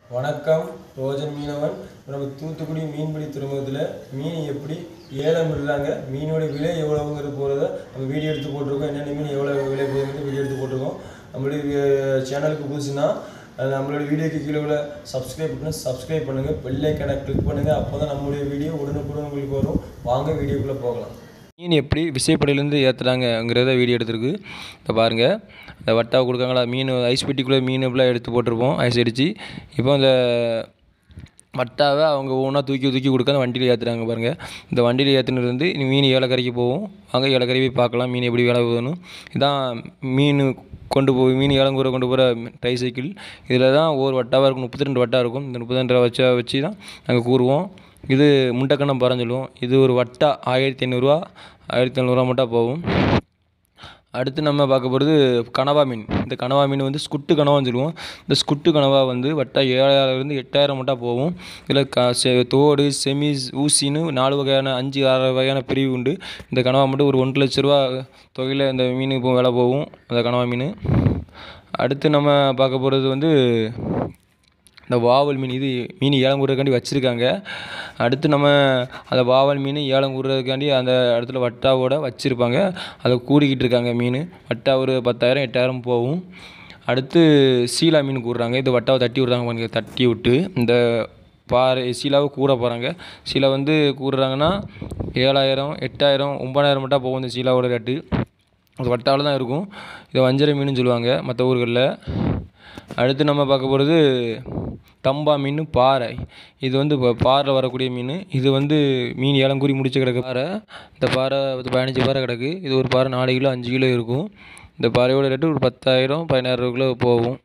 வணக்கம் ரோஜன் மீனவன் நம்ம தூத்துக்குடி மீன்பிடி துறைமுகத்தில் மீன் எப்படி ஏலம் விடுறாங்க மீனோட விலை எவ்வளவுங்கிறது போகிறத நம்ம வீடியோ எடுத்து போட்டிருக்கோம் என்னென்ன மீன் எவ்வளோ விலை போகுதுன்னு வீடியோ எடுத்து போட்டிருக்கோம் நம்மளுடைய சேனலுக்கு புதுசுன்னா அது நம்மளோட வீடியோக்கு கீழே உள்ள சப்ஸ்கிரைப் பண்ணி சப்ஸ்கிரைப் பண்ணுங்கள் பெல்லைக்கனை கிளிக் பண்ணுங்கள் அப்போ தான் நம்மளுடைய வீடியோ உடனுக்குடன் உங்களுக்கு வரும் வாங்க வீடியோக்குள்ளே போகலாம் மீன் எப்படி விசைப்படையிலேருந்து ஏற்றுறாங்கங்கிறத வீடியோ எடுத்திருக்கு இப்போ பாருங்கள் இந்த வட்டாவை கொடுக்காங்களா மீன் ஐஸ் பெட்டிக்குள்ளே மீன் இப்படிலாம் எடுத்து போட்டிருப்போம் ஐஸ் அடித்து இப்போ இந்த வட்டாவை அவங்க ஒவ்வொன்றா தூக்கி தூக்கி கொடுக்க அந்த வண்டியில் ஏற்றுறாங்க பாருங்கள் இந்த வண்டியில் ஏற்றுனது வந்து இனி மீன் ஏலக்கரைக்கு போகும் அங்கே ஏலக்கரை போய் பார்க்கலாம் மீன் எப்படி வேலை போகுதுன்னு இதான் மீன் கொண்டு போய் மீன் ஏலங்கூரை கொண்டு போகிற ட்ரை சைக்கிள் இதில் தான் ஒவ்வொரு வட்டாவாக இருக்கும் முப்பத்தி ரெண்டு வட்டா இருக்கும் இந்த முப்பத்தி ரெண்டு வச்சா வச்சு தான் நாங்கள் கூறுவோம் இது முண்டைக்கண்ணம் பாறைன்னு சொல்லுவோம் இது ஒரு வட்டா ஆயிரத்தி ஐநூறுரூவா ஆயிரத்தி ஐநூறுரூவா மட்டும் போகும் அடுத்து நம்ம பார்க்க போகிறது கனவா மீன் இந்த கனவா மீன் வந்து ஸ்குட்டு கனவான்னு சொல்லுவோம் இந்த ஸ்குட்டு கனவா வந்து வட்டா ஏழாயிரம்லேருந்து எட்டாயிரம் மட்டும் போகும் இதில் க செ தோடு செமிஸ் ஊசின்னு நாலு வகையான அஞ்சு ஆறு வகையான பிரிவு உண்டு இந்த கனவா மட்டும் ஒரு ஒன்றரை லட்ச ரூபா தொகையில் இந்த மீன் இப்போ விலை போகும் அந்த கனவா மீன் அடுத்து நம்ம பார்க்க போகிறது வந்து இந்த வாவல் மீன் இது மீன் ஏலங்கூறதுக்காண்டி வச்சுருக்காங்க அடுத்து நம்ம அந்த வாவல் மீன் ஏலங்கூறதுக்காண்டி அந்த இடத்துல வட்டாவோட வச்சுருப்பாங்க அதை கூறிக்கிட்டு இருக்காங்க மீன் வட்டா ஒரு பத்தாயிரம் எட்டாயிரம் போகும் அடுத்து சீலா மீன் கூறுறாங்க இது வட்டாவை தட்டி விட்றாங்க பாருங்க தட்டி விட்டு இந்த பாறை சீலாவை கூற போகிறாங்க சீலா வந்து கூறுறாங்கன்னா ஏழாயிரம் எட்டாயிரம் ஒம்பதாயிரம் மட்டும் போகும் இந்த சீலாவோட ரேட்டு அது வட்டாவில் தான் இருக்கும் இதை வஞ்சரை மீன் சொல்லுவாங்க மற்ற ஊர்களில் அடுத்து நம்ம பார்க்க போகிறது தம்பா மீன் பாறை இது வந்து இப்போ பாறையில் வரக்கூடிய மீன் இது வந்து மீன் ஏலங்குறி முடிச்சு கிடக்கு பாறை இந்த பாறை பத்து பதினஞ்சு பாறை கிடக்கு இது ஒரு பாறை நாலு கிலோ அஞ்சு கிலோ இருக்கும் இந்த பாறையோட ரேட்டு ஒரு பத்தாயிரம் பதினாயிரம் கிலோ போகும்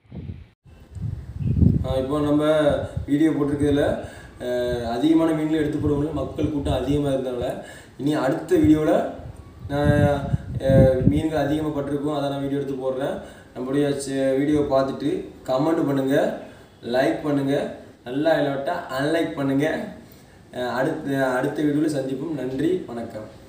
இப்போ நம்ம வீடியோ போட்டிருக்கிறதுல அஹ், அதிகமான மீன்கள் எடுத்து போடுவோம்ல மக்கள் கூட்டம் அதிகமாக இருந்தனால இனி அடுத்த வீடியோவில் நான் அஹ், மீன்கள் அதிகமாக பட்டிருக்கும் அதை நான் வீடியோ எடுத்து போடுறேன் நம்மளுடைய வீடியோ பார்த்துட்டு கமெண்ட் பண்ணுங்கள் லைக் பண்ணுங்கள் நல்லா இல்லாவிட்டால் அன்லைக் பண்ணுங்கள் அடுத்த அடுத்த வீடியோவில் சந்திப்போம் நன்றி வணக்கம்